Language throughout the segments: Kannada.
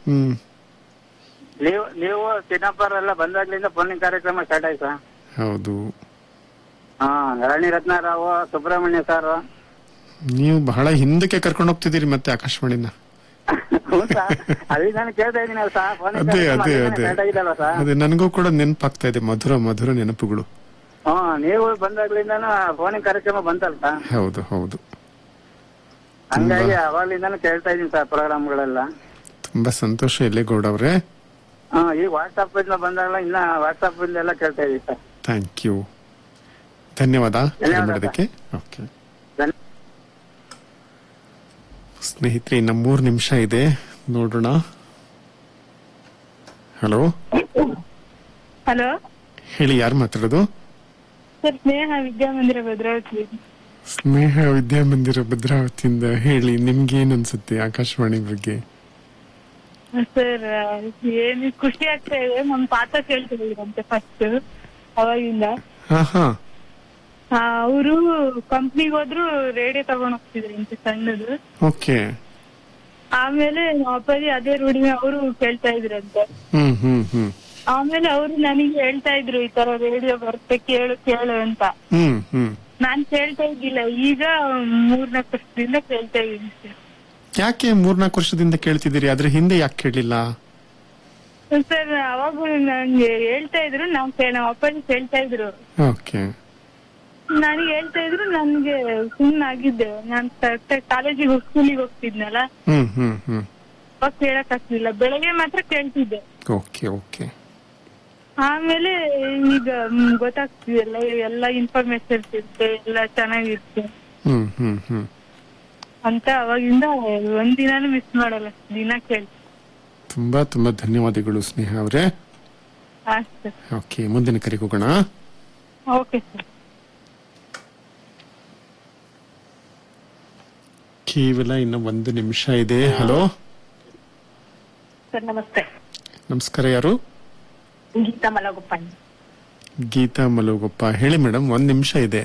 ಹ್ಮ್ ನೀವು ನೀವು ಚಿನ್ನಪ್ಪರ್ ಎಲ್ಲ ಬಂದಾಗ್ಲಿಂದ ಫೋನಿಂಗ್ ಕಾರ್ಯಕ್ರಮ ಸ್ಟಾರ್ಟ್ ಆಯ್ತು ಸರ್ ಹೌದು ಹಾ ರಾಣಿ ರತ್ನಾರಾವ್ ಸುಬ್ರಹ್ಮಣ್ಯ ಸರ್ ನೀವು ಬಹಳ ಹಿಂದಕ್ಕೆ ಕರ್ಕೊಂಡು ಹೋಗ್ತಿದ್ದೀರಿ ಮತ್ತೆ ಆಕಾಶವಾಣಿನ ಅದೇ ನಾನು ಕೇಳ್ತಾ ಇದ್ದೀನಿ ಸರ್ ಫೋನಿಂಗ್ ಅದೇ ಕಾರ್ಯಕ್ರಮ ಅದೇ ಅಲ್ಲಿಂದನೇ ಅದೇ ಸ್ಟಾರ್ಟ್ ಆಗಿದ್ದಲ್ಲ ಸರ್ ಅದೇ ನನಗೂ ಕೂಡ ನೆನಪಾಗ್ತಾ ಇದೆ ಮಧುರ ಮಧುರ ನೆನಪುಗಳು ಹಾ ನೀವು ಬಂದಾಗ್ಲಿಂದಾನು ಫೋನಿಂಗ್ ಕಾರ್ಯಕ್ರಮ ಬಂತಲ್ಲ ಸರ್ ಹೌದು ಹೌದು ಹಂಗಾಗಿ ಅವಾಗ್ಲಿಂದಾನು ಕೇಳ್ತಾ ಇದೀನಿ ಸರ್ ಪ್ರೋಗ್ರಾಮ್ಗಳೆಲ್ಲ ತುಂಬಾ ಸಂತೋಷ ಎಲ್ಲೇಗೌಡ ಅವ್ರೆ ಹಾ ಈಗ ವಾಟ್ಸ್ಆಪ್ ಇಂದ ಬಂದಾಗಲ್ಲ ಇನ್ನ ವಾಟ್ಸ್ಆಪ್ ಇಂದ ಎಲ್ಲ ಕೇಳ್ತಾ ಇದೀವಿ ಸರ್ ಥ್ಯಾಂಕ್ ಯು ಧನ್ಯವಾದ ಕರೆ ಧನ್ಯವಾದ, ಮಾಡೋದಕ್ಕೆ ಓಕೆ ಧನ್ಯ- ಸ್ನೇಹಿತರೆ ಇನ್ನ ಮೂರು ನಿಮಿಷ ಇದೆ ನೋಡೋಣ ಹಲೋ ಹಲೋ ಹೇಳಿ ಯಾರು ಮಾತಾಡೋದು ಸರ್ ಸ್ನೇಹ ವಿದ್ಯಾಮಂದಿರ ಭದ್ರಾವತಿ ಸ್ನೇಹ ವಿದ್ಯಾಮಂದಿರ ಭದ್ರಾವತಿಯಿಂದ ಹೇಳಿ ನಿಮ್ಗೆ ಏನ್ ಅನ್ಸುತ್ತೆ ಆಕಾಶವಾಣಿ ಬಗ್ಗೆ ಸರ್ ಏನು ಖುಷಿ ಆಗ್ತಾ ಇದೆ ನಮ್ ಪಾತ ಕೇಳ್ತಿದ್ರಂತೆ ಫಸ್ಟ್ ಅವಾಗಿಂದ ಹಾ ಹಾ ಅವರು ಕಂಪ್ನಿಗೆ ಹೋದ್ರು ರೇಡಿಯೋ ತಗೊಂಡ್ ಹೋಗ್ತಿದ್ರಂತೆ ಸಣ್ಣದು ಓಕೆ ಆಮೇಲೆ ನಮ್ಮ ಅಪ್ಪಾಜಿ ಅದೇ ರೂಢಿ ಅವರು ಕೇಳ್ತಾ ಇದ್ರಂತೆ ಹ್ಮ್ ಹ್ಮ್ ಹ್ಮ್ ಆಮೇಲೆ ಅವರು ನನಗೆ ಹೇಳ್ತಾ ಇದ್ರು ಈ ತರ ರೇಡಿಯೋ ಬರುತ್ತೆ ಕೇಳು ಕೇಳು ಅಂತ ಹ್ಮ್ ಹ್ಮ್ ನಾನ್ ಕೇಳ್ತಾ ಇದ್ದಿಲ್ಲ ಈಗ ಮೂರ್ನಾಲ್ಕು ವರ್ಷದಿಂದ ಕೇಳ್ತಾ ಇದ್ದೀನಿ ಸರ್ ಯಾಕೆ ಮೂರ್ನಾಲ್ಕು ವರ್ಷದಿಂದ ಕೇಳ್ತಿದ್ದೀರಿ ಅದ್ರ ಹಿಂದೆ ಯಾಕೆ ಕೇಳಲಿಲ್ಲ ಸರ್ ಅವಾಗ ನಂಗೆ ಹೇಳ್ತಾ ಇದ್ರು ನಾವ್ ಕೇ- ನಮ್ಮ ಅಪ್ಪಾಜಿ ಕೇಳ್ತಾ ಇದ್ರು ಓಕೆ ನನಗೆ ಹೇಳ್ತಾ ಇದ್ರು ನನ್ಗೆ ಸುಮ್ಮನಾಗಿದ್ದೆ ನಾನ್ ಕಾಲೇಜಿಗೆ ಸ್ಕೂಲಿಗೆ ಹೋಗ್ತಿದ್ನಲ್ಲ ಹ್ಮ್ ಹ್ಮ್ ಹ್ಮ್ ಅವಾಗ ಕೇಳಕ್ ಆಗ್ತಿಲ್ಲ ಬೆಳಗ್ಗೆ ಮಾತ್ರ ಕೇಳ್ತಿದ್ದೆ ಓಕೆ ಓಕೆ ಆಮೇಲೆ ಈಗ ಮ್, ಗೊತ್ತಾಗ್ತಿದೆಲ್ಲ ಎಲ್ಲ ಇನ್ಫಾರ್ಮೇಶನ್ ಇರುತ್ತೆ ಎಲ್ಲ ಚೆನ್ನಾಗಿರುತ್ತೆ ಹ್ಮ್ ಹ್ಮ್ ಹ್ಮ್ ಅಂತ ಅವಾಗಿಂದ ಒಂದಿನಾನು ಮಿಸ್ ಮಾಡಲ್ಲ ದಿನ ಕೇಳ್ತೀನಿ ತುಂಬಾ ತುಂಬಾ ಧನ್ಯವಾದಗಳು ಸ್ನೇಹ ಅವರೇ ಹಾ ಸರ್ ಓಕೆ ಮುಂದಿನ ಕರೆಗೆ ಹೋಗೋಣ ಓಕೆ ಸರ್ ಕೇವಲ ಇನ್ನು ಒಂದು ನಿಮಿಷ ಇದೆ ಹಲೋ ಸರ್ ನಮಸ್ತೆ ನಮಸ್ಕಾರ ಯಾರು ಗೀತಾ ಮಲಗುಪ್ಪಣ್ಣ ಗೀತಾ ಮಲೋಗಪ್ಪ ಹೇಳಿ ಮೇಡಮ್ ಒಂದ್ ನಿಮಿಷ ಇದೆ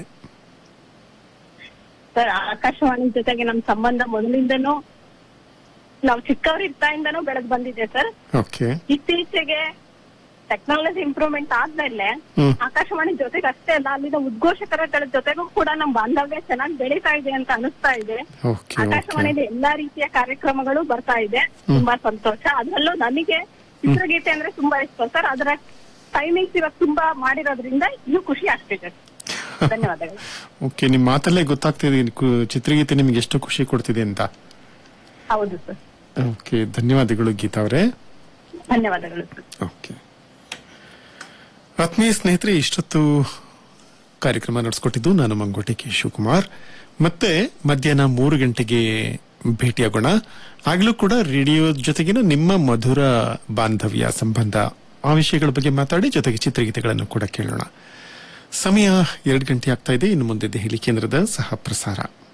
ಸರ್ ಆಕಾಶವಾಣಿ ಜೊತೆಗೆ ನಮ್ ಸಂಬಂಧ ಮೊದಲಿಂದನೂ ನಾವು ಚಿಕ್ಕವರಿದ್ದಾಯಿಂದನೂ ಬೆಳೆದ್ ಬಂದಿದೆ ಸರ್ ಓಕೆ ಇತ್ತೀಚೆಗೆ ಟೆಕ್ನಾಲಜಿ ಇಂಪ್ರೂವ್ಮೆಂಟ್ ಆದ್ಮೇಲೆ ಹ್ಮ್. ಆಕಾಶವಾಣಿ ಜೊತೆಗೆ ಅಷ್ಟೇ ಅಲ್ಲ ಅಲ್ಲಿನ ಉದ್ಘೋಷಕರ ಜೊತೆಗೂ ಕೂಡ ನಮ್ ಬಾಂಧವ್ಯ ಚೆನ್ನಾಗಿ ಬೆಳೀತಾ ಇದೆ ಅಂತ ಅನಿಸ್ತಾ ಇದೆ ಓಕೆ ಓಕೆ ಆಕಾಶವಾಣಿಲಿ ಎಲ್ಲಾ ರೀತಿಯ ಕಾರ್ಯಕ್ರಮಗಳು ಬರ್ತಾ ಇದೆ ತುಂಬಾ ಸಂತೋಷ ಅದ್ರಲ್ಲೂ ನನಗೆ ಚಿತ್ರಗೀತೆ ಅಂದ್ರೆ ತುಂಬಾ ಇಷ್ಟ ಸರ್ ಅದರ ಟೈಮಿಂಗ್ಸ್ ಇವಾಗ ತುಂಬಾ ಮಾಡಿರೋದ್ರಿಂದ ಇನ್ನೂ ಖುಷಿ ಆಗ್ತಿದೆ ಧನ್ಯವಾದಗಳು ಓಕೆ ನಿಮ್ ಮಾತಲ್ಲೇ ಗೊತ್ತಾಗ್ತಿದೆ ಕು- ಚಿತ್ರಗೀತೆ ನಿಮ್ಗೆ ಎಷ್ಟು ಖುಷಿ ಕೊಡ್ತಿದೆ ಅಂತ ಹೌದು ಸರ್ ಓಕೆ ಧನ್ಯವಾದಗಳು ಗೀತಾ ಅವರೇ ಧನ್ಯವಾದಗಳು ಸರ್ ಓಕೆ ಆತ್ಮೀಯ ಸ್ನೇಹಿತರೆ ಇಷ್ಟೊತ್ತು ಕಾರ್ಯಕ್ರಮ ನಡೆಸ್ಕೊಟ್ಟಿದ್ದು ನಾನು ಮಂಗೋಟಿ ಕೆ ಶಿವಕುಮಾರ್ ಮತ್ತೆ ಮಧ್ಯಾಹ್ನ ಮೂರು ಗಂಟೆಗೆ ಭೇಟಿಯಾಗೋಣ ಆಗ್ಲೂ ಕೂಡ ರೇಡಿಯೋ ಜೊತೆಗಿನ ನಿಮ್ಮ ಮಧುರ ಬಾಂಧವ್ಯ ಸಂಬಂಧ ಆ ವಿಷಯಗಳ ಬಗ್ಗೆ ಮಾತಾಡಿ ಜೊತೆಗೆ ಚಿತ್ರಗೀತೆಗಳನ್ನು ಕೂಡ ಕೇಳೋಣ ಸಮಯ ಎರಡು ಗಂಟೆ ಆಗ್ತಾ ಇದೆ ಇನ್ನು ಮುಂದೆ ದೆಹಲಿ ಕೇಂದ್ರದ ಸಹ ಪ್ರಸಾರ